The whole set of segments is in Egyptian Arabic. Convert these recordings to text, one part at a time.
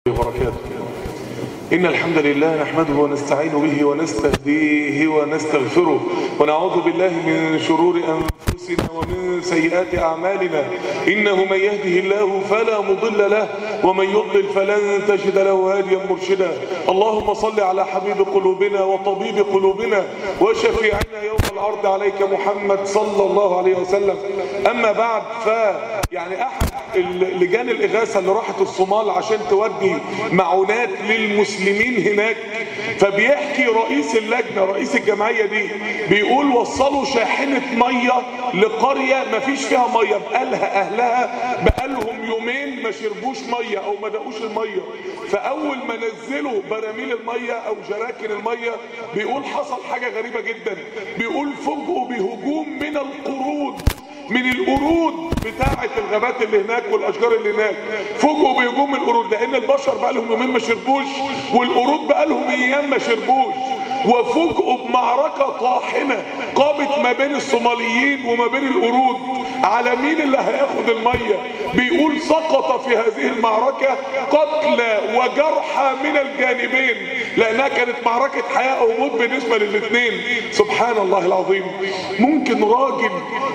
وبركاته إن الحمد لله نحمده ونستعين به ونستهديه ونستغفره ونعوذ بالله من شرور أنفسنا ومن سيئات أعمالنا إنه من يهده الله فلا مضل له ومن يضلل فلن تجد له هاديا مرشدا اللهم صل على حبيب قلوبنا وطبيب قلوبنا وشفيعنا يوم العرض عليك محمد صلى الله عليه وسلم أما بعد ف يعني أحد لجان الإغاثة اللي راحت الصومال عشان تودي معونات للمسلمين هناك فبيحكي رئيس اللجنة رئيس الجمعية دي بيقول وصلوا شاحنة مية لقرية ما فيش فيها مية بقالها أهلها بقالهم يومين ما شربوش مية أو ما دقوش المية فأول ما نزلوا براميل المية أو جراكن المية بيقول حصل حاجة غريبة جدا بيقول فوجئوا بهجوم من القرود من القرود بتاعة الغابات اللي هناك والاشجار اللي هناك فوجئوا بهجوم القرود لان البشر بقى لهم يومين ما شربوش والقرود بقى لهم ايام ما شربوش وفوجئوا بمعركة طاحنة قامت ما بين الصوماليين وما بين القرود على مين اللي هياخد المية بيقول سقط في هذه المعركة قتلى وجرحى من الجانبين لانها كانت معركة حياة او موت بالنسبة للاثنين سبحان الله العظيم ممكن راجل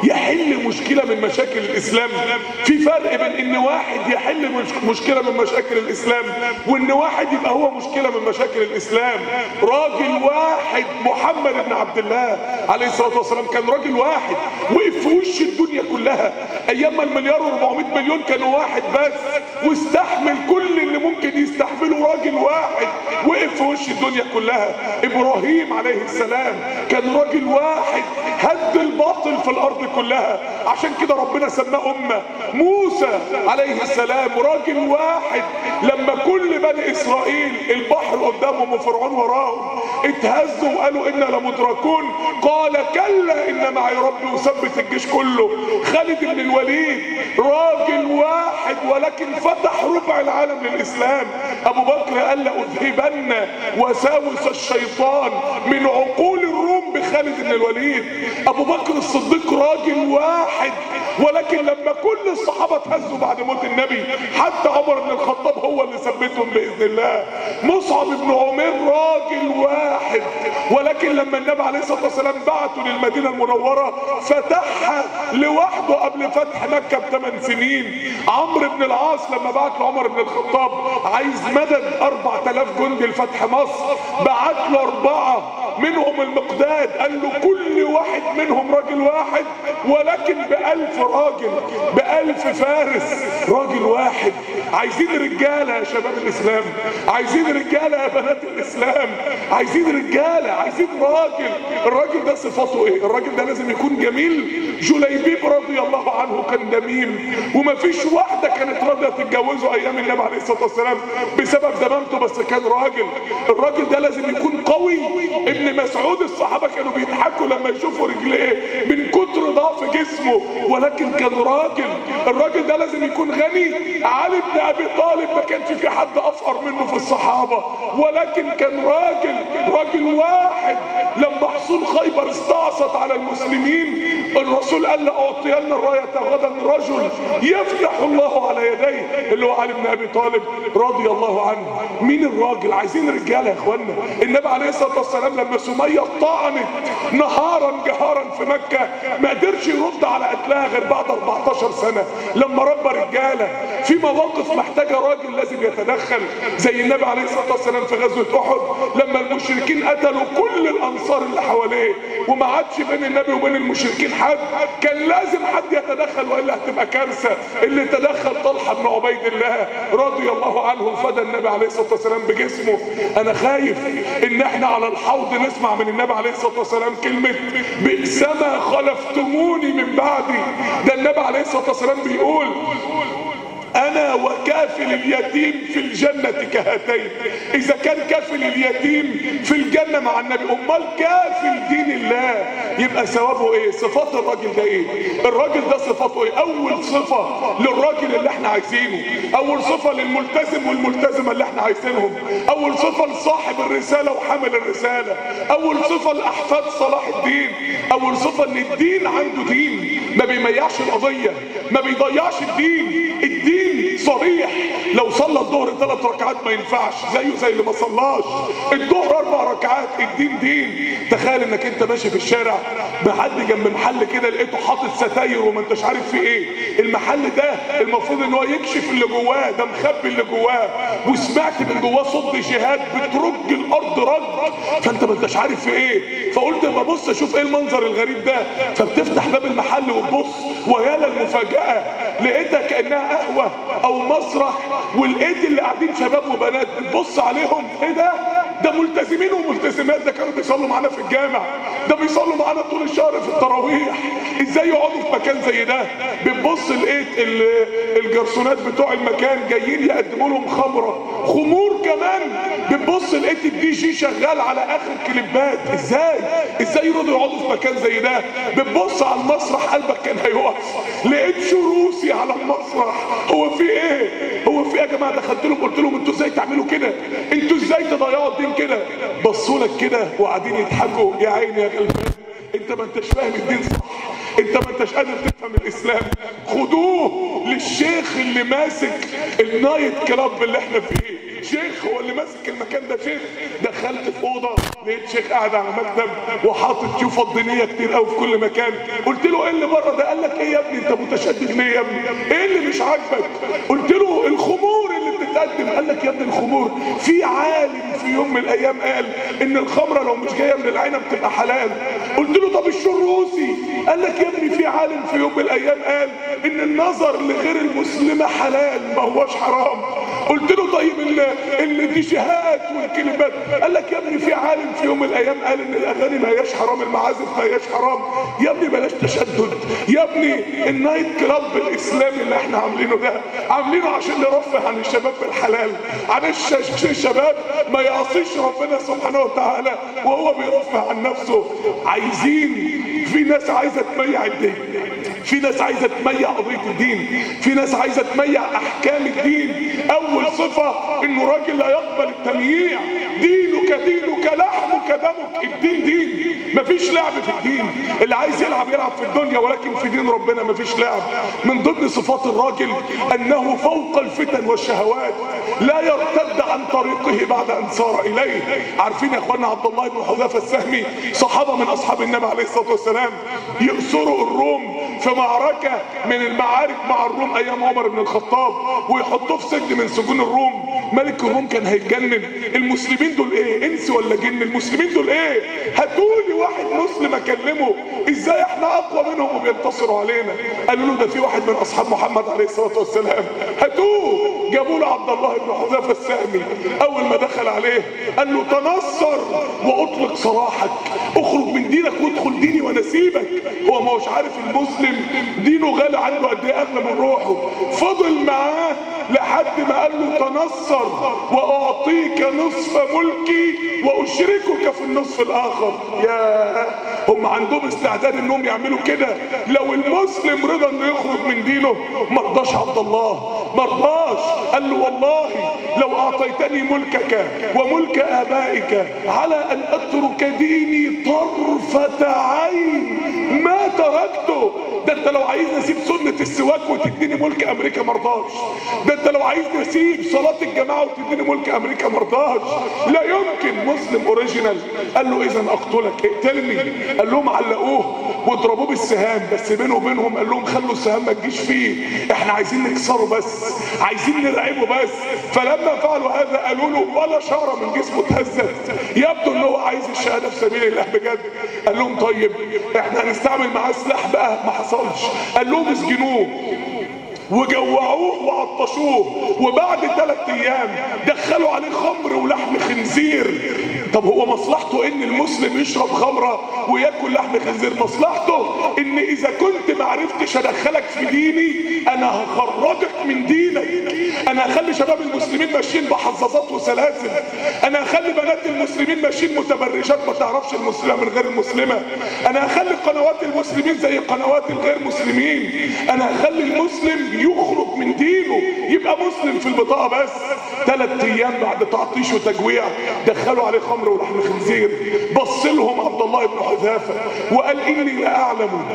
يحل مشكلة من مشاكل الاسلام في فرق بين ان واحد يحل مشكلة من مشاكل الاسلام وان واحد يبقى هو مشكلة من مشاكل الاسلام راجل واحد محمد بن عبد الله عليه الصلاة والسلام كان راجل واحد وقف في وش الدنيا كلها ايام ما المليار و400 مليون كانوا واحد بس واستحمل كل اللي ممكن يستحمله راجل واحد وقف في وش الدنيا كلها ابراهيم عليه السلام كان راجل واحد هد الباطل في الارض كلها عشان كده ربنا سماه امه موسى عليه السلام راجل واحد لما كل بني اسرائيل البحر قدامهم وفرعون وراهم اتهزوا وقالوا انا لمدركون قال كلا ان معي ربي وثبت الجيش كله خالد بن الوليد راجل واحد ولكن فتح ربع العالم للاسلام ابو بكر قال لاذهبن وساوس الشيطان من عقول الروم بخالد بن الوليد ابو بكر الصديق راجل واحد ولكن لما كل الصحابة اتهزوا بعد موت النبي حتى عمر بن الخطاب هو اللي ثبتهم بإذن الله مصعب بن عمير راجل واحد ولكن لما النبي عليه الصلاة والسلام بعته للمدينة المنورة فتحها لوحده قبل فتح مكة بثمان سنين عمرو بن العاص لما بعت لعمر بن الخطاب عايز مدد 4000 جندي لفتح مصر بعت له أربعة منهم المقداد قال له كل واحد منهم راجل واحد ولكن بألف راجل بألف فارس راجل واحد عايزين رجالة يا شباب الإسلام عايزين رجالة يا بنات الإسلام عايزين رجالة عايزين راجل الراجل ده صفاته ايه الراجل ده لازم يكون جميل جليبيب رضي الله عنه كان دميم ومفيش واحدة كانت راضية تتجوزه أيام النبي عليه الصلاة والسلام بسبب دمامته بس كان راجل الراجل ده لازم يكون قوي ابن مسعود الصحابة كانوا بيضحكوا لما يشوفوا رجليه من كتر ضعف جسمه ولكن كان راجل الراجل ده لازم يكون غني علي بن ابي طالب ما كانش في حد افقر منه في الصحابة ولكن كان راجل راجل واحد لما حصول خيبر استعصت على المسلمين الرسول قال لاعطين الراية غدا رجل يفتح الله على يديه اللي هو علي بن ابي طالب رضي الله عنه مين الراجل عايزين رجاله يا اخوانا النبي عليه الصلاه والسلام لما سميه طعنت نهارا جهارا في مكه ما قدرش يرد على قتلها غير بعد 14 سنه لما ربى رجاله في مواقف محتاجه راجل لازم يتدخل زي النبي عليه الصلاه والسلام في غزوه احد لما المشركين قتلوا كل الانصار اللي حواليه وما عادش بين النبي وبين المشركين حد كان لازم حد يتدخل والا هتبقى كارثه اللي تدخل طلحه بن عبيد الله رضي الله عنه فدى النبي عليه الصلاه والسلام بجسمه انا خايف ان احنا على الحوض نسمع من النبي عليه الصلاه والسلام كلمه بئس ما خلفتموني من بعدي ده النبي عليه الصلاه والسلام بيقول انا وكافل اليتيم في الجنة كهاتين اذا كان كافل اليتيم في الجنة مع النبي امال كافل دين الله يبقى ثوابه ايه صفات الراجل ده ايه الراجل ده صفاته ايه اول صفة للراجل اللي احنا عايزينه اول صفة للملتزم والملتزمة اللي احنا عايزينهم اول صفة لصاحب الرسالة وحامل الرسالة اول صفة لاحفاد صلاح الدين اول صفة ان الدين عنده دين ما بيميعش القضية ما بيضيعش الدين الدين صريح لو صلى الظهر ثلاث ركعات ما ينفعش زيه زي اللي ما صلاش الظهر اربع ركعات الدين دين تخيل انك انت ماشي في الشارع معدي جنب محل كده لقيته حاطط ستاير وما انتش عارف في ايه المحل ده المفروض ان هو يكشف اللي جواه ده مخبي اللي جواه وسمعت من جواه صوت جهاد بترج الارض رج فانت ما انتش عارف في ايه فقلت ببص اشوف ايه المنظر الغريب ده فبتفتح باب المحل وتبص ويا المفاجاه لقيتها كانها قهوه او مسرح ولقيت اللي قاعدين شباب وبنات بتبص عليهم ايه ده ده ملتزمين وملتزمات ده كانوا بيصلوا معانا في الجامع ده بيصلوا معانا طول الشهر في التراويح ازاي يقعدوا في مكان زي ده بتبص لقيت ال- الجرسونات بتوع المكان جايين يقدموا لهم خمره خمور كمان بتبص لقيت الدي جي شغال على اخر كليبات ازاي ازاي يرضوا يقعدوا في مكان زي ده بتبص على المسرح قلبك كان هيقف لقيت شروسي على المسرح هو في ايه هو في ايه يا جماعه دخلت لهم قلت لهم انتوا ازاي تعملوا كده انتوا ازاي تضيعوا الدين كده بصوا لك كده وقاعدين يضحكوا يا عيني يا غلبان انت ما انتش فاهم الدين صح انت ما انتش قادر تفهم الاسلام خدوه للشيخ اللي ماسك النايت كلاب اللي احنا فيه شيخ هو اللي ماسك المكان ده شيخ دخلت في اوضه لقيت شيخ قاعد على مكتب وحاطط شوفه دينيه كتير قوي في كل مكان قلت له ايه اللي بره ده قال لك ايه يا ابني انت متشدد ليه يا ابني ايه اللي مش عاجبك قلت له الخمور اللي بتتقدم قال لك يا ابني الخمور في عالم في يوم من الايام قال ان الخمره لو مش جايه من العنب تبقى حلال قلت له طب الشروسي قال لك يا ابني في عالم في يوم من الايام قال ان النظر لغير المسلمه حلال ما هوش حرام قلت له طيب ال- الديجيهات والكلمات قال لك يا ابني في عالم في يوم من الايام قال ان الاغاني ما هياش حرام المعازف ما هياش حرام يا ابني بلاش تشدد يا ابني النايت كلاب الاسلامي اللي احنا عاملينه ده عاملينه عشان نرفه عن الشباب بالحلال عن الش- الشباب ما يعصيش ربنا سبحانه وتعالى وهو بيرفه عن نفسه عايزين في ناس عايزه تميع الدين في ناس عايزه تميع قضيه الدين في ناس عايزه تميع احكام الدين اول صفه انه راجل لا يقبل التمييع دينك دينك لحمك دمك الدين دين مفيش لعب في الدين اللي عايز يلعب يلعب في الدنيا ولكن في دين ربنا مفيش لعب من ضمن صفات الراجل انه فوق الفتن والشهوات لا يرتد عن طريقه بعد ان سار اليه عارفين يا اخوانا عبد الله بن حذافه السهمي صحابه من اصحاب النبي عليه الصلاه والسلام يأسروا الروم في معركه من المعارك مع الروم ايام عمر بن الخطاب ويحطوه في سجن من سجون الروم ملك الروم كان هيتجنن المسلمين دول ايه انس ولا جن المسلمين دول ايه هاتولي واحد مسلم اكلمه ازاي احنا اقوى منهم وبينتصروا علينا قالوا له ده في واحد من اصحاب محمد عليه الصلاه والسلام هاتوه جابوا له عبد الله بن حذافه السهمي اول ما دخل عليه قال له تنصر واطلق سراحك اخرج من دينك وادخل ديني وانا سيبك هو ما هوش عارف المسلم دينه غالي عنده قد ايه اغلى من روحه فضل معاه لحد ما قال له تنصر واعطيك نصف ملكي واشركك في النصف الاخر يا هم عندهم استعداد انهم يعملوا كده لو المسلم رضى انه يخرج من دينه ما رضاش عبد الله ما رضاش قال له والله لو اعطيتني ملكك وملك ابائك على ان اترك ديني طرفة عين ما تركته ده انت لو عايز نسيب سنة السواك وتديني ملك امريكا مرضاش ده انت لو عايز نسيب صلاة الجماعة وتديني ملك امريكا مرضاش لا يمكن مسلم اوريجينال قال له اذا اقتلك اقتلني قال لهم علقوه واضربوه بالسهام بس بينه وبينهم قال لهم خلوا السهام ما تجيش فيه احنا عايزين نكسره بس عايزين نرعبه بس فلما فعلوا هذا قالوا له ولا شعره من جسمه اتهزت يبدو ان هو عايز الشهاده في سبيل الله بجد قال لهم طيب احنا هنستعمل معاه سلاح بقى ما حصلش قال لهم اسجنوه وجوعوه وعطشوه وبعد ثلاث ايام دخلوا عليه خمر ولحم خنزير طب هو مصلحته ان المسلم يشرب خمره وياكل لحم خنزير مصلحته ان اذا كنت ما عرفتش ادخلك في ديني انا هخرجك من دينك انا هخلي شباب المسلمين ماشيين بحظاظات وسلاسل انا هخلي بنات المسلمين ماشيين متبرجات ما تعرفش المسلمه من غير المسلمه انا هخلي قنوات المسلمين زي قنوات الغير مسلمين انا هخلي المسلم يخرج من دينه يبقى مسلم في البطاقه بس ثلاث ايام بعد تعطيش وتجويع دخلوا عليه خمر ولحم خنزير بص لهم عبد الله بن حذافه وقال اني لاعلم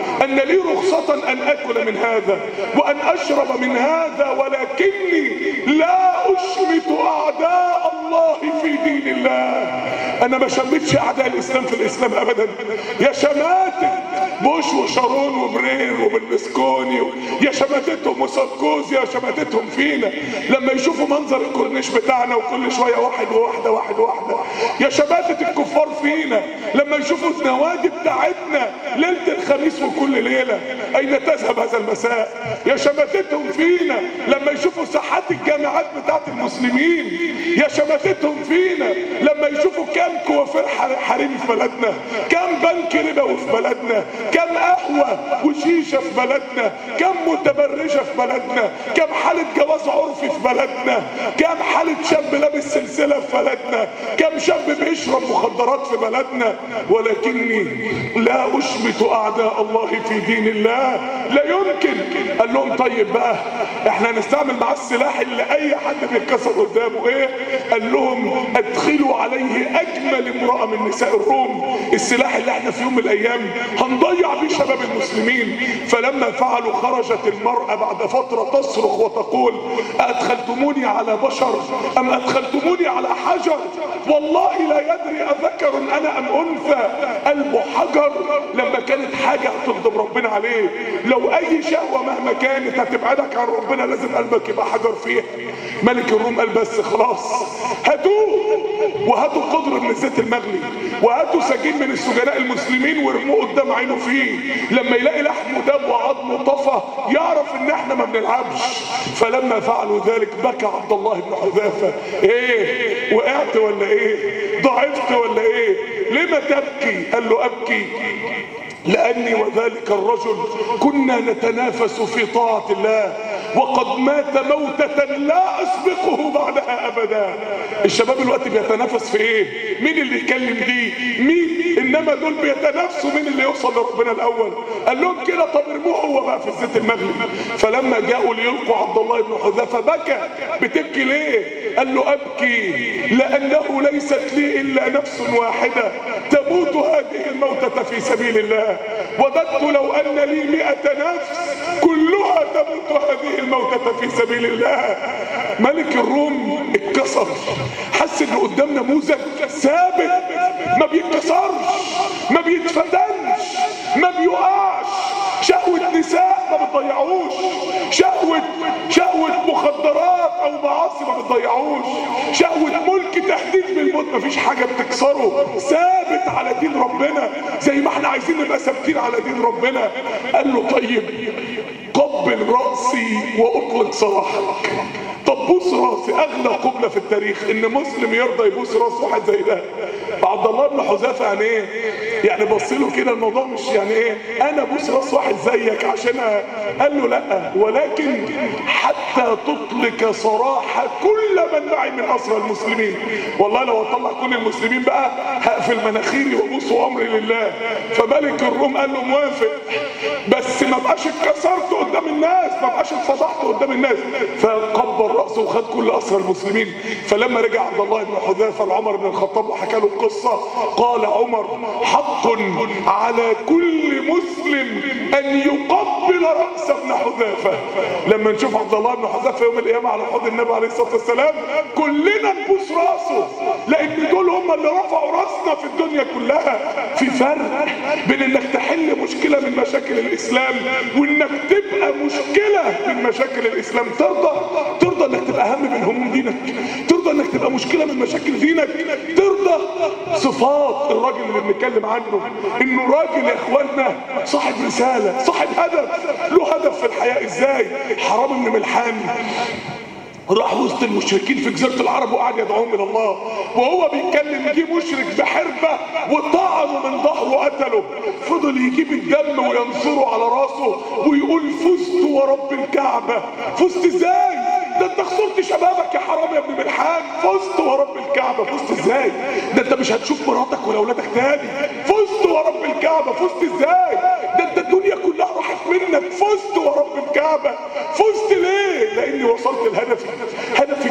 ان لي رخصة ان اكل من هذا وان اشرب من هذا ولكني لا اشمت اعداء الله في دين الله انا ما شمتش اعداء الاسلام في الاسلام ابدا يا شماتة بوش وشارون وبرير وبالبسكوني يا شماتتهم وساركوزي يا شماتتهم فينا لما يشوفوا منظر الكورنيش بتاعنا وكل شويه واحد وواحده واحد واحده يا شماتة الكفار فينا لما يشوفوا النوادي بتاعتنا ليله الخميس وكل ليله اين تذهب هذا المساء يا شماتتهم فينا لما يشوفوا ساحات الجامعات بتاعت المسلمين يا شماتتهم فينا لما يشوفوا كام كوافير حريم في بلدنا كام بنك ربوي في بلدنا كام قهوة وشيشة في بلدنا كام متبرجة في بلدنا كام حالة جواز عرفي في بلدنا كام حالة شاب لابس سلسلة في بلدنا كام شاب بيشرب مخدرات في بلدنا ولكني لا أشمت أعداء الله في دين الله لا يمكن قال لهم طيب بقى احنا هنستعمل معاه السلاح اللي اي حد بيتكسر قدامه ايه قال لهم ادخلوا عليه اجمل امرأة من نساء الروم السلاح اللي احنا في يوم من الايام هنضيع بيه شباب المسلمين فلما فعلوا خرجت المرأة بعد فترة تصرخ وتقول ادخلتموني على بشر ام ادخلتموني على حجر والله لا يدري اذكر انا ام انثى قلبه حجر لما كانت حاجة هتغضب ربنا عليه لو اي شهوة مهما كانت هتبعدك عن ربنا لازم قلبك يبقى حجر فيها ملك الروم قال بس خلاص هاتوه وهاتوا قدر من الزيت المغلي وهاتوا سجين من السجناء المسلمين وارموه قدام عينه فيه لما يلاقي لحمه داب وعظمه طفى يعرف ان احنا ما بنلعبش فلما فعلوا ذلك بكى عبد الله بن حذافه ايه وقعت ولا ايه ضعفت ولا ايه لما تبكي قال له ابكي لأني وذلك الرجل كنا نتنافس في طاعة الله وقد مات موتة لا أسبقه بعدها أبدا الشباب الوقت بيتنافس في إيه مين اللي يكلم دي مين إنما دول بيتنافسوا مين اللي يوصل لربنا الأول قال لهم كده طب ارموه هو بقى في الزيت المغلي فلما جاءوا ليلقوا عبد الله بن حذافة بكى بتبكي ليه قال له أبكي لأنه ليست لي إلا نفس واحدة تموت هذه الموتة في سبيل الله وددت لو أن لي مئة نفس كلها تموت هذه الموتة في سبيل الله ملك الروم اتكسر حس ان قدام نموذج ثابت ما بيتكسرش ما بيتفتنش ما بيقعش شهوة نساء ما بتضيعوش شهوة شهوة مخدرات او معاصي ما بتضيعوش شهوة ملك تهديد بالموت مفيش حاجة بتكسره ثابت على دين ربنا زي ما احنا عايزين نبقى ثابتين على دين ربنا قال له طيب قبل رأسي واطلق سراحك طب بوس راسي اغلى قبلة في التاريخ ان مسلم يرضى يبوس راس واحد زي ده عبد الله بن حذافه يعني ايه يعني بص له كده الموضوع مش يعني ايه انا ابوس راس واحد زيك عشان قال له لا ولكن حتى تطلق سراح كل من معي من اسرى المسلمين والله لو اطلع كل المسلمين بقى هقفل مناخيري وابوس امري لله فملك الروم قال له موافق بس ما بقاش اتكسرت قدام الناس ما بقاش اتفضحت قدام الناس فقبل راسه وخد كل اسرى المسلمين فلما رجع عبد الله بن حذافه لعمر بن الخطاب وحكى له القصه قال عمر حق على كل مسلم ان يقبل راس ابن حذافه لما نشوف عبد الله بن حذافه يوم القيامه على حوض النبي عليه الصلاه والسلام كلنا نبوس راسه لان دول هم اللي رفعوا راسنا في الدنيا كلها في فرق بين انك تحل مشكله من مشاكل الاسلام وانك تبقى مشكله من مشاكل الاسلام ترضى ترضى انك تبقى اهم من هموم دينك ترضى انك تبقى مشكله من مشاكل دينك ترضى صفات الراجل اللي بنتكلم عنه انه راجل يا اخوانا صاحب رساله صاحب هدف له هدف في الحياه ازاي حرام بن ملحان راح وسط المشركين في جزيره العرب وقعد يدعوهم الى الله وهو بيتكلم جه مشرك بحربه وطعنه من ظهره وقتله فضل يجيب الدم وينصره على راسه ويقول فزت ورب الكعبه فزت ازاي ده انت خسرت شبابك يا حرام يا ابن ملحان فزت ورب الكعبه فزت ازاي ده انت مش هتشوف مراتك ولا اولادك تاني فزت ورب الكعبه فزت ازاي ده انت الدنيا كلها راحت منك فزت ورب الكعبه فزت ليه لاني وصلت لهدفي هدفي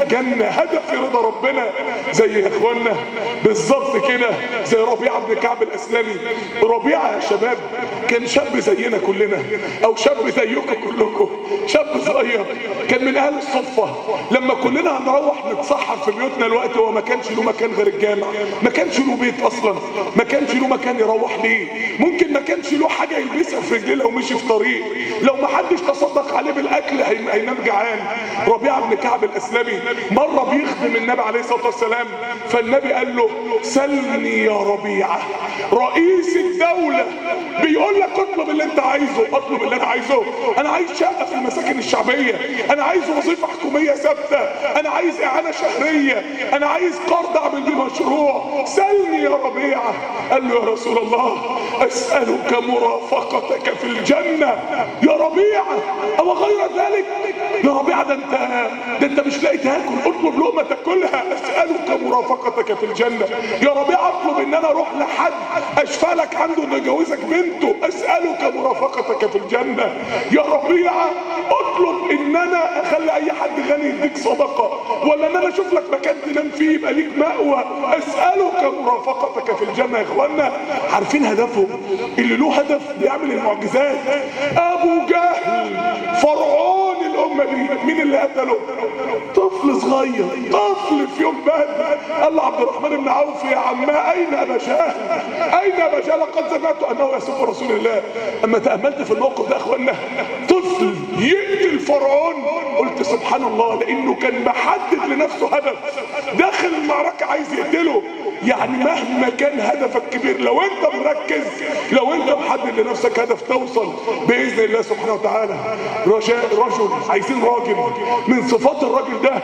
الجنة هدفي رضا ربنا زي يا اخوانا بالظبط كده زي ربيعة بن كعب الاسلمي ربيعة يا شباب كان شاب زينا كلنا او شاب زيكم كلكم شاب صغير كان من اهل الصفة لما كلنا هنروح نتسحر في بيوتنا الوقت هو ما كانش له مكان غير الجامع ما كانش له بيت اصلا ما كانش له مكان يروح ليه ممكن ما كانش له حاجة يلبسها في رجليه لو مشي في طريق لو ما حدش تصدق عليه بالاكل هي- هينام جعان ربيعة بن كعب الاسلمي مرة بيخدم النبي عليه الصلاة والسلام فالنبي قال له سلني يا ربيعة رئيس الدولة بيقول لك اطلب اللي انت عايزه اطلب اللي انا عايزه انا عايز شقة في المساكن الشعبية انا عايز وظيفة حكومية ثابتة انا عايز اعانة شهرية انا عايز قرض اعمل بيه مشروع سلني يا ربيعة قال له يا رسول الله اسألك مرافقتك في الجنة يا ربيعة او غير ذلك يا ربيعة ده انت ده انت مش لاقي تاكل اطلب لقمة تاكلها اسألك مرافقتك في الجنة يا ربيعة اطلب ان انا اروح لحد اشفى لك عنده انه يجوزك بنته اسألك مرافقتك في الجنة يا ربيعة اطلب ان انا اخلي اي حد غني يديك صدقة ولا ان انا اشوف لك مكان تنام فيه يبقى ليك مأوى اسألك مرافقتك في الجنة يا اخوانا عارفين هدفهم اللي له هدف بيعمل المعجزات ابو جهل فرعون الامه دي مين اللي قتله طفل صغير طفل في يوم بدر قال له عبد الرحمن بن عوف يا عماه اين ابا جهل اين ابا جهل قد سمعت انه يسب رسول الله اما تاملت في الموقف ده يا اخوانا طفل يقتل فرعون قلت سبحان الله لانه كان محدد لنفسه هدف داخل المعركه عايز يقتله يعني مهما كان هدفك كبير لو انت مركز لو انت محدد لنفسك هدف توصل باذن الله سبحانه وتعالى رجاء رجل عايزين راجل من صفات الراجل ده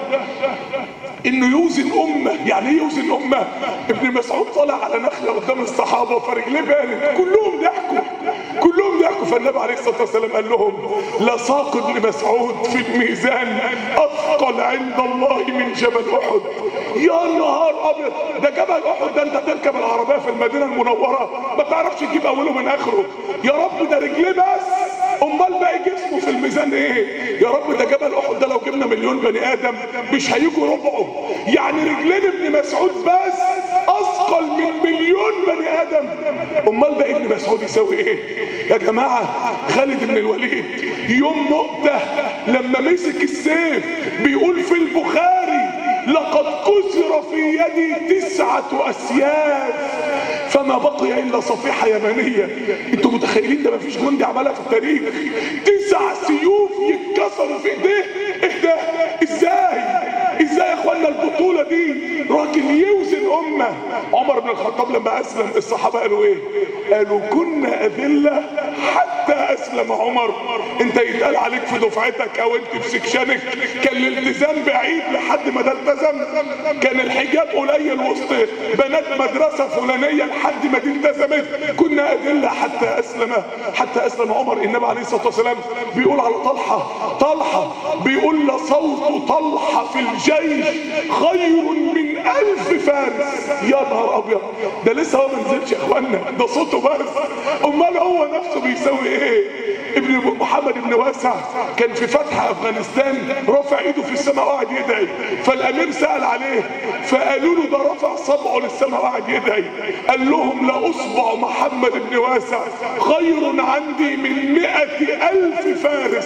انه يوزن امه يعني ايه يوزن امه ابن مسعود طلع على نخله قدام الصحابه فرجليه بانت كلهم ضحكوا كلهم ضحكوا فالنبي عليه الصلاه والسلام قال لهم لساق ابن مسعود في الميزان اثقل عند الله من جبل احد يا نهار ابيض ده جبل احد ده انت تركب العربيه في المدينه المنوره ما تعرفش تجيب اوله من اخره يا رب ده رجليه بس امال باقي جسمه في الميزان ايه يا رب ده جبل احد ده لو جبنا مليون بني ادم مش هيجوا ربعه يعني رجلين ابن مسعود بس اثقل من مليون بني ادم امال باقي ابن مسعود يساوي ايه يا جماعه خالد بن الوليد يوم مؤته لما مسك السيف بيقول في البخاري لقد كسر في يدي تسعة أسياف فما بقي إلا صفيحة يمنية انتوا متخيلين ده مفيش جندي عملها في التاريخ تسع سيوف يتكسروا في ايديه ايه ده ازاي ازاي يا اخوانا البطولة دي راجل يوزن امة عمر بن الخطاب لما اسلم الصحابة قالوا ايه قالوا كنا اذلة حتى اسلم عمر انت يتقال عليك في دفعتك او انت في سكشنك كان الالتزام بعيد لحد ما ده التزم كان الحجاب قليل وسط بنات مدرسة فلانية لحد ما دي التزمت كنا أدلة حتى أسلم حتى أسلم عمر النبي عليه الصلاة والسلام بيقول على طلحة طلحة بيقول لصوت طلحة في الجيش خير من ألف فارس يا نهار أبيض ده لسه هو ما نزلش يا إخوانا ده صوته بس أمال هو نفسه بيساوي إيه ابن محمد بن واسع كان في فتح افغانستان رافع ايده في السماء وقعد يدعي فالامير سال عليه فقالوا له ده رفع صبعه للسماء وقعد يدعي قال لهم لاصبع محمد بن واسع خير عندي من مئة الف فارس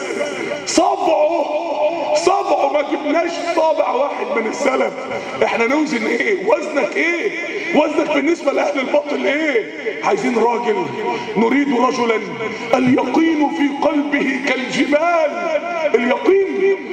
صبعه صبعه ما جبناش صابع واحد من السلف احنا نوزن ايه وزنك ايه وزنك بالنسبه لاهل الباطل ايه عايزين راجل نريد رجلا اليقين في قلبه كالجبال اليقين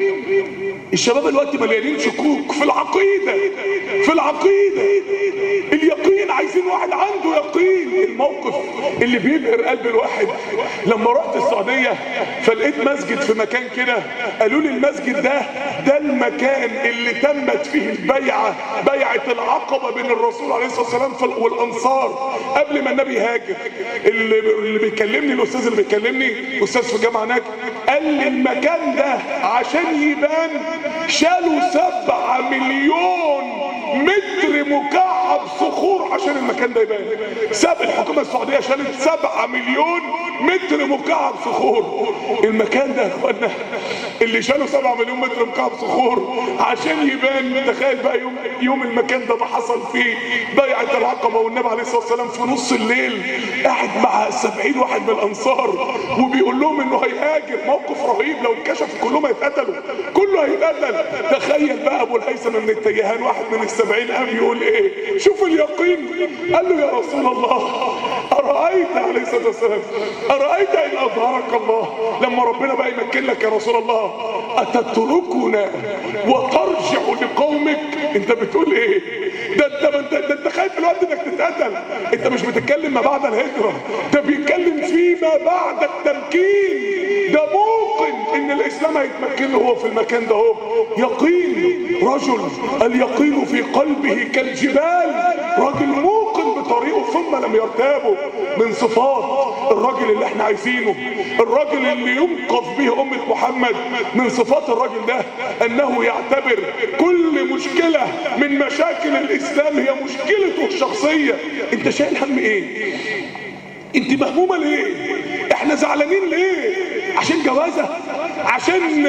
الشباب دلوقتي مليانين شكوك في العقيده في العقيده اليقين عايزين واحد عنده يقين الموقف اللي بيبهر قلب الواحد لما رحت السعوديه فلقيت مسجد في مكان كده قالوا لي المسجد ده ده المكان اللي تمت فيه البيعه بيعه العقبه بين الرسول عليه الصلاه والسلام في- والانصار قبل ما النبي هاجر اللي اللي بيكلمني الاستاذ اللي بيكلمني استاذ في الجامعه هناك قال لي المكان ده عشان يبان شالوا سبعة مليون متر مكعب صخور عشان المكان ده يبان ساب الحكومة السعودية شالت سبعة مليون متر مكعب صخور المكان ده يا اخوانا اللي شالوا 7 مليون متر مكعب صخور عشان يبان تخيل بقى يوم يوم المكان ده ما حصل فيه بيعه العقبه والنبي عليه الصلاه والسلام في نص الليل قاعد مع 70 واحد من الانصار وبيقول لهم انه هيهاجر موقف رهيب لو انكشف كلهم هيتقتلوا كله هيتقتل تخيل بقى ابو الهيثم من التيهان واحد من السبعين قام يقول ايه شوف اليقين قال له يا رسول الله ارايت عليه الصلاه والسلام ارايت ان اظهرك الله لما ربنا بقى يمكن لك يا رسول الله اتتركنا وترجع لقومك انت بتقول ايه ده انت ده, ده انت خايف الوقت انك تتقتل انت مش بتتكلم ما بعد الهجره ده بيتكلم فيما بعد التمكين ده موقن ان الاسلام هيتمكن له هو في المكان ده هو يقين رجل اليقين في قلبه كالجبال راجل موقن بطريقه ثم لم يرتابه من صفات الراجل اللي احنا عايزينه الراجل اللي ينقذ به امه محمد من صفات الراجل ده انه يعتبر كل مشكله من مشاكل الاسلام هي مشكلته الشخصيه انت شايل هم ايه انت مهمومه ليه احنا زعلانين ليه عشان جوازه عشان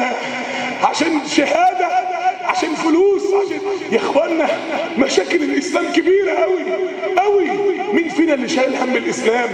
عشان شهاده عشان فلوس عشان يا اخوانا مشاكل الاسلام كبيره قوي قوي مين فينا اللي شايل هم الاسلام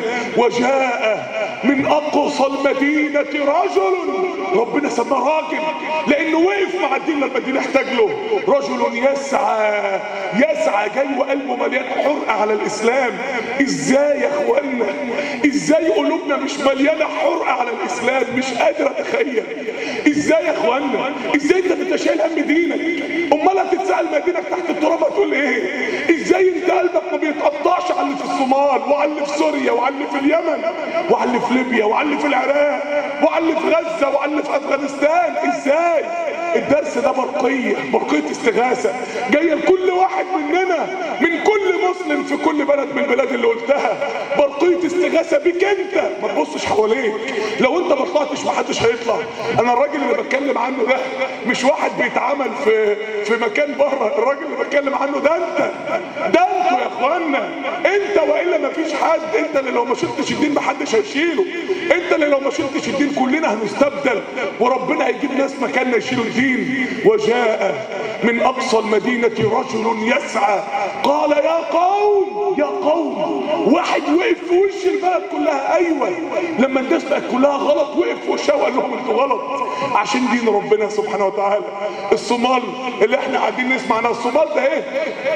وجاء من اقصى المدينه رجل ربنا سماه راجل لانه وقف مع الدين لما الدين احتاج له رجل يسعى يسعى جاي وقلبه مليان حرقه على الاسلام ازاي يا اخوانا ازاي قلوبنا مش مليانه حرقه على الاسلام مش قادر اتخيل ازاي يا اخوانا ازاي انت انت شايل هم دينك امال هتتسال مدينك تحت التراب هتقول ايه ازاي انت قلبك ما بيتقطعش على اللي في الصومال وعلى اللي في سوريا وعلى اللي في اليمن وعلى اللي في ليبيا وعلى اللي في العراق وعلى اللي في غزه وعلى اللي في افغانستان ازاي الدرس ده برقيه برقيه استغاثه جايه لكل واحد مننا من كل مسلم في كل بلد من البلاد اللي قلتها برقيه استغاثه بيك انت ما تبصش حواليك لو انت ما طلعتش محدش هيطلع انا الراجل اللي بتكلم عنه ده مش واحد بيتعمل في في مكان بره الراجل اللي بتكلم عنه ده انت ده انتوا يا اخوانا انت والا ما فيش حد انت اللي لو ما شلتش الدين محدش هيشيله انت اللي لو ما شلتش الدين كلنا هنستبدل وربنا هيجيب ناس مكاننا يشيلوا الدين وجاء من اقصى المدينه رجل يسعى قال يا قوم يا قوم واحد وقف في وش البلد كلها ايوه لما الناس بقت كلها غلط وقف في وشها وقال لهم انتوا غلط عشان دين ربنا سبحانه وتعالى الصومال اللي احنا قاعدين نسمع عنها الصومال ده ايه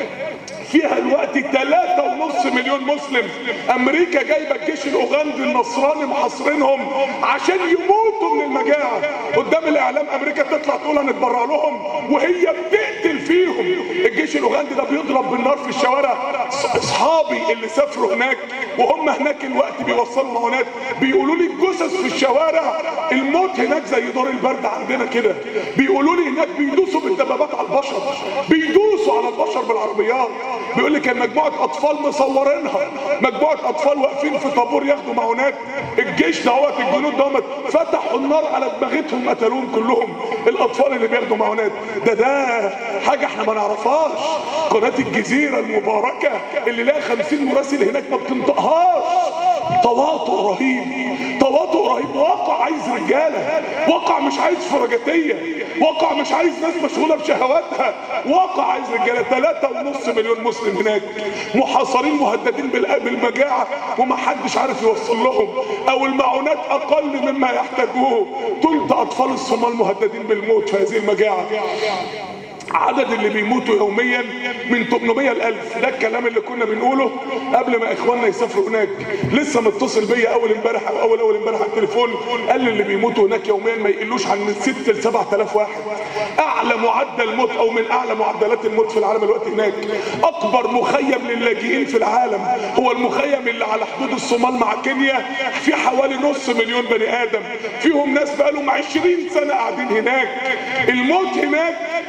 فيها الوقت ثلاثة ونص مليون مسلم امريكا جايبة الجيش الاوغندي النصراني محاصرينهم عشان يموتوا من المجاعة قدام الاعلام امريكا تطلع تقول هنتبرع لهم وهي بتقتل فيهم الجيش الاوغندي ده بيضرب بالنار في الشوارع اصحابي اللي سافروا هناك وهم هناك الوقت بيوصلوا معونات بيقولوا لي الجثث في الشوارع الموت هناك زي دور البرد عندنا كده بيقولوا لي هناك بيدوسوا بالدبابات على البشر بيدوسوا على البشر بالعربيات بيقول لي كان مجموعه اطفال مصورينها مجموعه اطفال واقفين في طابور ياخدوا معونات الجيش دوت الجنود دوت فتحوا النار على دماغتهم قتلوهم كلهم الاطفال اللي بياخدوا معونات ده ده حاجه احنا ما نعرفهاش قناه الجزيره المباركه اللي لها 50 مراسل هناك ما بتنطقهاش تواطؤ رهيب تواطؤ رهيب واقع عايز رجاله واقع مش عايز فرجاتيه واقع مش عايز ناس مشغوله بشهواتها واقع عايز رجاله ثلاثة ونص مليون مسلم هناك محاصرين مهددين بالمجاعه ومحدش عارف يوصل لهم او المعونات اقل مما يحتاجوه ثلث اطفال الصومال مهددين بالموت في هذه المجاعه عدد اللي بيموتوا يوميا من 800 ل 1000 ده الكلام اللي كنا بنقوله قبل ما اخواننا يسافروا هناك لسه متصل بيا اول امبارح او اول اول امبارح على التليفون قال لي اللي بيموتوا هناك يوميا ما يقلوش عن من 6 ل 7000 واحد اعلى معدل موت او من اعلى معدلات الموت في العالم الوقت هناك اكبر مخيم للاجئين في العالم هو المخيم اللي على حدود الصومال مع كينيا في حوالي نص مليون بني ادم فيهم ناس بقالهم 20 سنه قاعدين هناك الموت هناك اسهل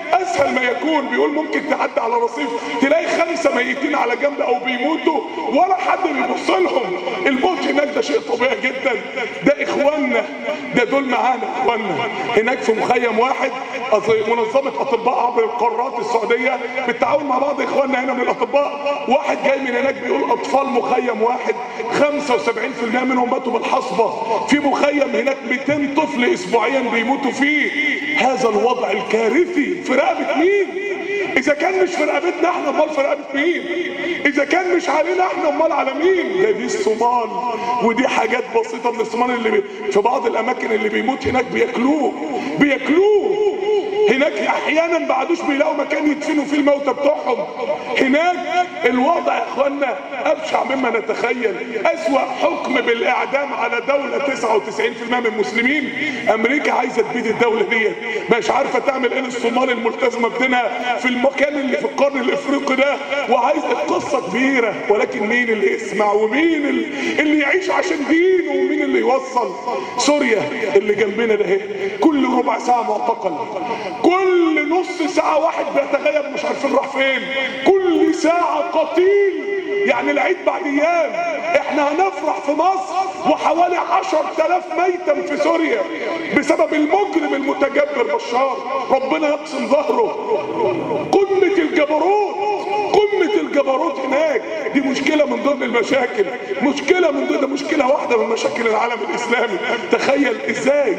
اسهل ما يكون بيقول ممكن تعدي على رصيف تلاقي خمسه ميتين على جنب او بيموتوا ولا حد بيبص لهم الموت هناك ده شيء طبيعي جدا ده اخواننا ده دول معانا اخواننا هناك في مخيم واحد أصل منظمه اطباء عبر القارات السعوديه بالتعاون مع بعض اخواننا هنا من الاطباء واحد جاي من هناك بيقول اطفال مخيم واحد 75% منهم ماتوا بالحصبه في مخيم هناك 200 طفل اسبوعيا بيموتوا فيه هذا الوضع الكارثي في رقبه مين اذا كان مش في رقبتنا احنا امال في رقبه مين اذا كان مش علينا احنا امال على مين ده دي الصومال ودي حاجات بسيطه من الصومال اللي بي في بعض الاماكن اللي بيموت هناك بياكلوه بياكلوه هناك احيانا ما عادوش بيلاقوا مكان يدفنوا فيه الموتى بتوعهم هناك الوضع يا اخوانا ابشع مما نتخيل اسوا حكم بالاعدام على دوله 99% من المسلمين امريكا عايزه تبيد الدوله ديت مش عارفه تعمل ايه للصومال الملتزمه بدينها في المكان اللي في القرن الافريقي ده وعايزه قصه كبيره ولكن مين اللي يسمع ومين اللي يعيش عشان دينه ومين اللي يوصل سوريا اللي جنبنا ده اهي كل ربع ساعه معتقل كل نص ساعة واحد بيتغيب مش عارفين راح فين كل ساعة قتيل يعني العيد بعد ايام احنا هنفرح في مصر وحوالي عشر تلاف ميتا في سوريا بسبب المجرم المتجبر بشار ربنا يقسم ظهره قمة الجبروت قمة الجبروت هناك دي مشكلة من ضمن المشاكل مشكلة من ضمن مشكلة واحدة من مشاكل العالم الإسلامي تخيل إزاي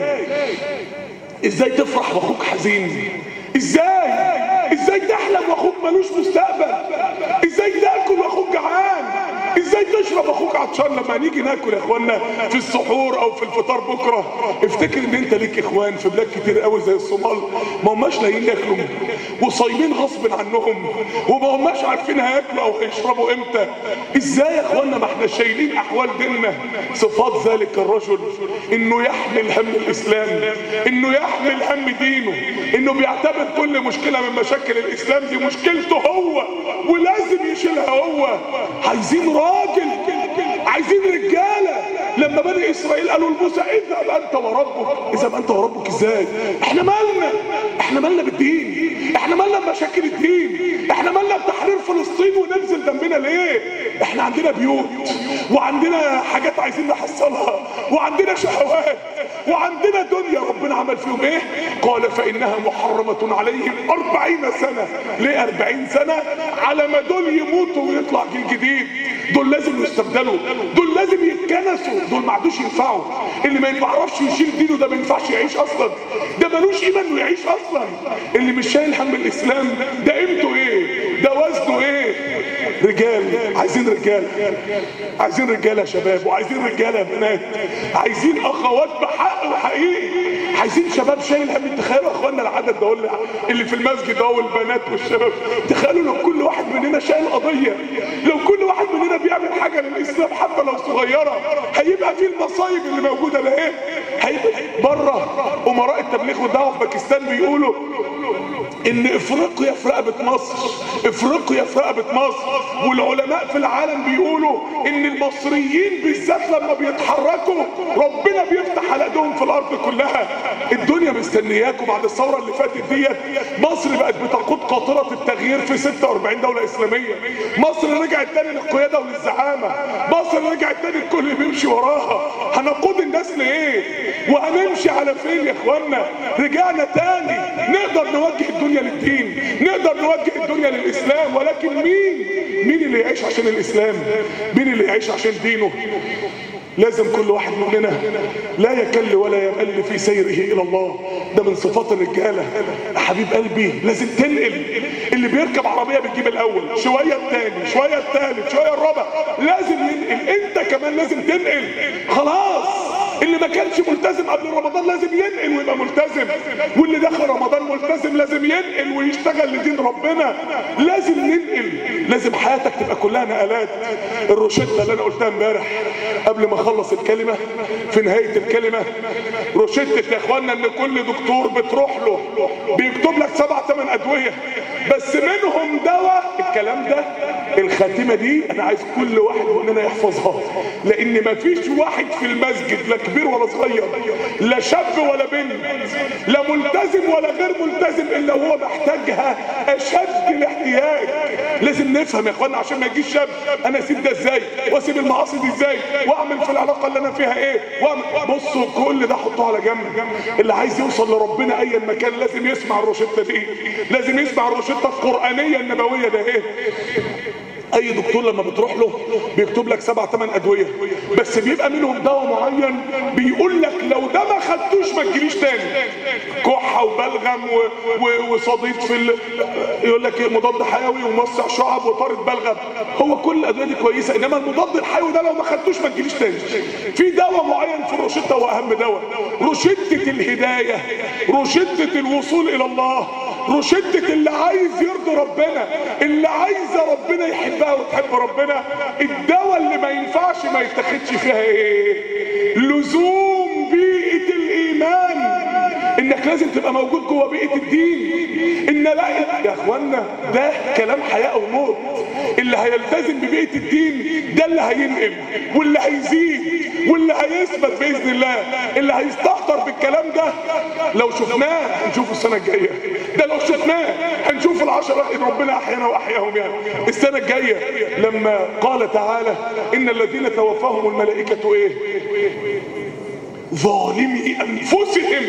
ازاي تفرح واخوك حزين ازاي ازاي تحلم واخوك ملوش مستقبل ازاي تاكل واخوك جعان ازاي تشرب اخوك عطشان لما نيجي ناكل يا اخوانا في السحور او في الفطار بكره افتكر ان انت ليك اخوان في بلاد كتير قوي زي الصومال ما هماش لاقيين ياكلوا وصايمين غصب عنهم وما هماش عارفين هياكلوا او هيشربوا امتى ازاي يا اخوانا ما احنا شايلين احوال ديننا صفات ذلك الرجل انه يحمل هم الاسلام انه يحمل هم دينه انه بيعتبر كل مشكله من مشاكل الاسلام دي مشكلته هو ولازم يشيلها هو عايزين راجل عايزين رجاله لما بني اسرائيل قالوا لموسى اذهب انت وربك اذهب انت وربك ازاي احنا مالنا احنا مالنا بالدين احنا مالنا بمشاكل الدين احنا مالنا بتحرير فلسطين وننزل ذنبنا ليه احنا عندنا بيوت وعندنا حاجات عايزين نحصلها وعندنا شهوات وعندنا دنيا ربنا عمل فيهم ايه قال فانها محرمة عليهم اربعين سنة ليه اربعين سنة على ما دول يموتوا ويطلع جيل جديد دول لازم يستبدلوا دول لازم يتكنسوا دول ما عادوش ينفعوا اللي ما يعرفش يشيل دينه ده ما ينفعش يعيش اصلا ده ملوش ايمان انه يعيش اصلا اللي مش شايل هم الاسلام ده قيمته ايه ده وزنه ايه رجال عايزين رجال عايزين رجاله يا شباب وعايزين رجاله يا بنات عايزين اخوات بحق وحقيقي عايزين شباب شايل هم تخيلوا يا اخوانا العدد ده اللي- اللي في المسجد ده والبنات والشباب تخيلوا لو كل واحد مننا شايل قضيه لو كل واحد مننا بيعمل حاجه للاسلام حتى لو صغيره هيبقى في المصايب اللي موجوده ده ايه هيبقى بره امراء التبليغ والدعوه في باكستان بيقولوا ان افريقيا في رقبه مصر افريقيا في رقبه مصر والعلماء في العالم بيقولوا ان المصريين بالذات لما بيتحركوا ربنا بيفتح على ايديهم في الارض كلها الدنيا مستنياكم بعد الثوره اللي فاتت ديت مصر بقت بتقود قاطره التغيير في 46 دوله اسلاميه مصر رجعت تاني للقياده وللزعامه مصر رجعت تاني الكل بيمشي وراها هنقود الناس لايه وهنمشي على فين يا اخوانا رجعنا تاني نقدر نوجه الدنيا للدين نقدر نوجه الدنيا للاسلام ولكن مين مين اللي يعيش عشان الاسلام مين اللي يعيش عشان دينه لازم كل واحد مننا لا يكل ولا يمل في سيره الى الله ده من صفات الرجاله يا حبيب قلبي لازم تنقل اللي بيركب عربيه بتجيب الاول شويه التاني شويه التالت شويه الرابع لازم ينقل انت كمان لازم تنقل خلاص اللي ما كانش ملتزم قبل رمضان لازم ينقل ويبقى ملتزم واللي دخل رمضان ملتزم لازم ينقل ويشتغل لدين ربنا لازم ننقل لازم حياتك تبقى كلها نقلات الروشته اللي انا قلتها امبارح قبل ما اخلص الكلمه في نهايه الكلمه روشته يا اخوانا ان كل دكتور بتروح له بيكتب لك سبع ثمان ادويه بس منهم دواء الكلام ده الخاتمة دي انا عايز كل واحد مننا يحفظها لان مفيش واحد في المسجد لا كبير ولا صغير لا شاب ولا بنت لا ملتزم ولا غير ملتزم الا هو محتاجها اشد الاحتياج لازم نفهم يا اخوانا عشان ما يجيش شاب انا اسيب ده ازاي واسيب المعاصي دي ازاي واعمل في العلاقه اللي انا فيها ايه واعمل بصوا كل ده حطوه على جنب اللي عايز يوصل لربنا ايا مكان لازم يسمع الروشته دي لازم يسمع الروشته القرانيه النبويه ده ايه اي دكتور لما بتروح له بيكتب لك سبع ثمان ادويه بس بيبقى منهم دواء معين بيقول لك لو ده ما خدتوش ما تجيليش تاني كحه وبلغم و... و... وصديد في ال... يقول لك إيه مضاد حيوي وموسع شعب وطارد بلغم هو كل الادويه دي كويسه انما المضاد الحيوي ده لو ما خدتوش ما تجيليش تاني في دواء معين في الروشته هو اهم دواء روشته الهدايه روشته الوصول الى الله روشتة اللي عايز يرضي ربنا اللي عايزة ربنا يحبها وتحب ربنا الدواء اللي ما ينفعش ما يتاخدش فيها ايه لزوم بيئة الايمان انك لازم تبقى موجود جوه بيئة الدين ان لا يا اخوانا ده كلام حياة وموت اللي هيلتزم ببيئة الدين ده اللي هينقل واللي هيزيد واللي هيثبت باذن الله اللي هيستهتر بالكلام ده لو شفناه هنشوفه السنه الجايه ده لو شفناه هنشوف العشرة ان ربنا احيانا واحياهم يعني السنه الجايه لما قال تعالى ان الذين توفاهم الملائكه ايه ظالمي انفسهم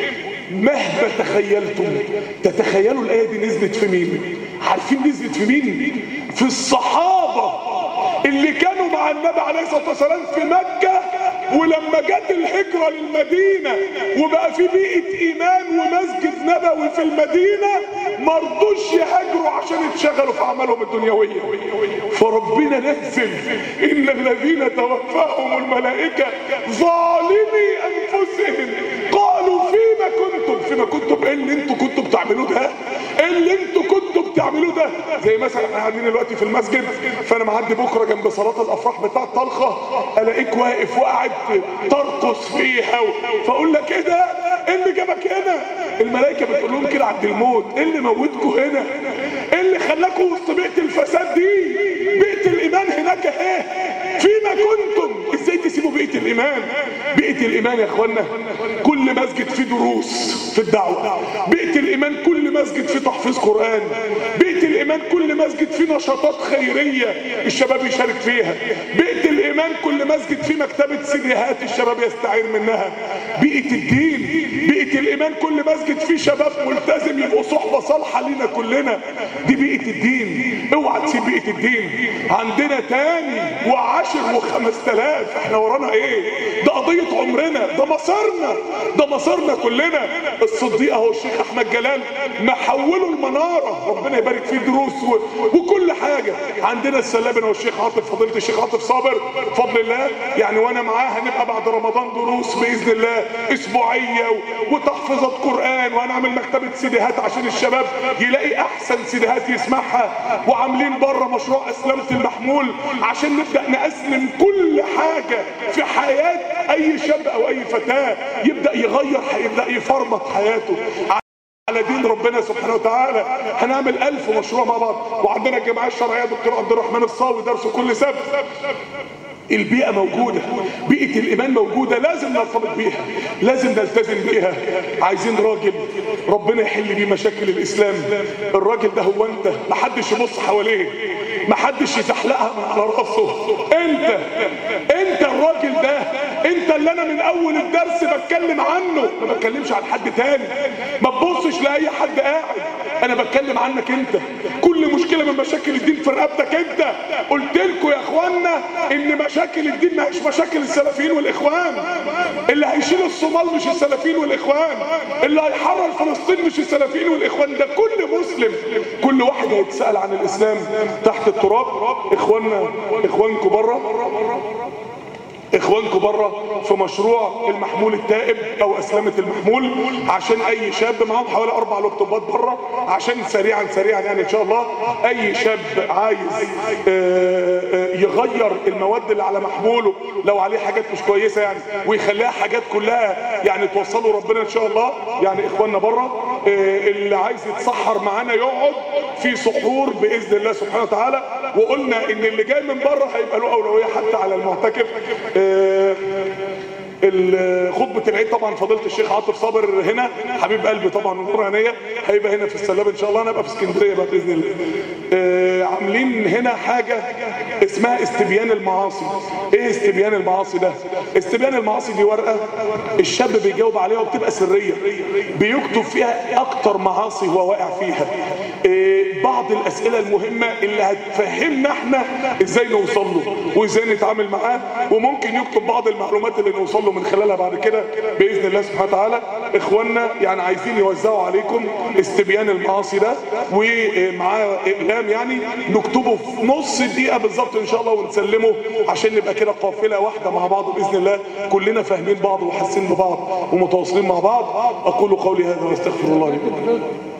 مهما تخيلتم تتخيلوا الايه دي نزلت في مين عارفين نزلت في مين في الصحابه اللي كانوا مع النبي عليه الصلاه والسلام في مكه ولما جت الهجره للمدينه وبقى في بيئه ايمان ومسجد نبوي في المدينه مرضوش يهاجروا عشان يتشغلوا في اعمالهم الدنيويه فربنا نزل ان الذين توفاهم الملائكه ظالمي انفسهم قالوا فيما كنتم فيما كنتم ايه اللي انتوا كنتوا بتعملوه ده ايه اللي انتوا كنتوا بتعملوه ده زي مثلا احنا قاعدين دلوقتي في المسجد فانا معدي بكره جنب صلاه الافراح بتاع طلخه الاقيك واقف وقاعد ترقص فيها و... فاقول لك ايه ده ايه اللي جابك هنا الملائكه بتقول لهم كده عند الموت ايه اللي موتكم هنا ايه اللي خلاكم وسط بيئه الفساد دي بيئه الايمان هناك اهي فيما كنتم ازاي تسيبوا بيئه الايمان بيئه الايمان يا اخوانا كل مسجد فيه دروس في الدعوه بيئه الايمان كل مسجد فيه تحفيظ قران بيئه الايمان كل مسجد فيه نشاطات خيريه الشباب يشارك فيها بيئه الايمان كل مسجد فيه مكتبه سيديهات الشباب يستعير منها بيئه الدين بيئه الايمان كل مسجد فيه شباب ملتزم يبقوا صحبه صالحه لينا كلنا دي بيئه الدين اوعى تسيب بيئه الدين عندنا تاني وعشر وخمس تلاف احنا ورانا ايه ده قضيه عمرنا ده مصيرنا ده مصيرنا كلنا الصديق اهو الشيخ احمد جلال محولوا المناره ربنا يبارك فيه دروس و... وكل حاجه عندنا السلابن والشيخ عاطف فضيله الشيخ عاطف صابر بفضل الله يعني وانا معاه هنبقى بعد رمضان دروس باذن الله اسبوعيه و... وتحفظات قران وهنعمل مكتبه سيديهات عشان الشباب يلاقي احسن سيديهات يسمعها وعاملين بره مشروع اسلمه المحمول عشان نبدا ناسلم كل حاجه في حياه اي شاب او اي فتاه يبدا يغير يبدا يفرمط حياته على دين ربنا سبحانه وتعالى هنعمل ألف مشروع مع بعض وعندنا الجمعية الشرعية دكتور عبد الرحمن الصاوي درسه كل سبت البيئة موجودة بيئة الإيمان موجودة لازم نرتبط بيها لازم نلتزم بيها عايزين راجل ربنا يحل بيه مشاكل الإسلام الراجل ده هو أنت محدش يبص حواليه محدش يزحلقها من على راسه أنت أنت الراجل ده أنت اللي أنا من أول الدرس بتكلم عنه ما بتكلمش عن حد تاني ما تبصش لأي حد قاعد أنا بتكلم عنك أنت كل مشكلة من مشاكل الدين في رقبتك أنت قلت لكم يا إخوانا إن مشاكل الدين ما هيش مشاكل السلفيين والاخوان اللي هيشيل الصومال مش السلفيين والاخوان اللي هيحرر فلسطين مش السلفيين والاخوان ده كل مسلم كل واحد هيتسال عن الاسلام تحت التراب اخواننا اخوانكم بره اخوانكم بره في مشروع المحمول التائب او اسلمه المحمول عشان اي شاب معاهم حوالي اربع لابتوبات بره عشان سريعا سريعا يعني ان شاء الله اي شاب عايز آه، آه، يغير المواد اللي على محموله لو عليه حاجات مش كويسه يعني ويخليها حاجات كلها يعني توصله ربنا ان شاء الله يعني اخواننا بره آه، اللي عايز يتسحر معانا يقعد في سحور باذن الله سبحانه وتعالى وقلنا ان اللي جاي من بره هيبقى له اولويه حتى على المعتكف آه، ال- خطبة العيد طبعا فضيلة الشيخ عاطف صابر هنا حبيب قلبي طبعا ونور عينيا هيبقى هنا في السلاب ان شاء الله انا ابقى في اسكندريه بقى باذن الله. آه عاملين هنا حاجه اسمها استبيان المعاصي. ايه استبيان المعاصي ده؟ استبيان المعاصي دي ورقه الشاب بيجاوب عليها وبتبقى سريه. بيكتب فيها اكتر معاصي هو واقع فيها. آه بعض الاسئله المهمه اللي هتفهمنا احنا ازاي نوصل له وازاي نتعامل معاه وممكن يكتب بعض المعلومات اللي نوصل له من خلالها بعد كده باذن الله سبحانه وتعالى اخواننا يعني عايزين يوزعوا عليكم استبيان المعاصي ده ومعاه اقلام يعني نكتبه في نص دقيقه بالظبط ان شاء الله ونسلمه عشان نبقى كده قافله واحده مع بعض باذن الله كلنا فاهمين بعض وحاسين ببعض ومتواصلين مع بعض اقول قولي هذا واستغفر الله لي ولكم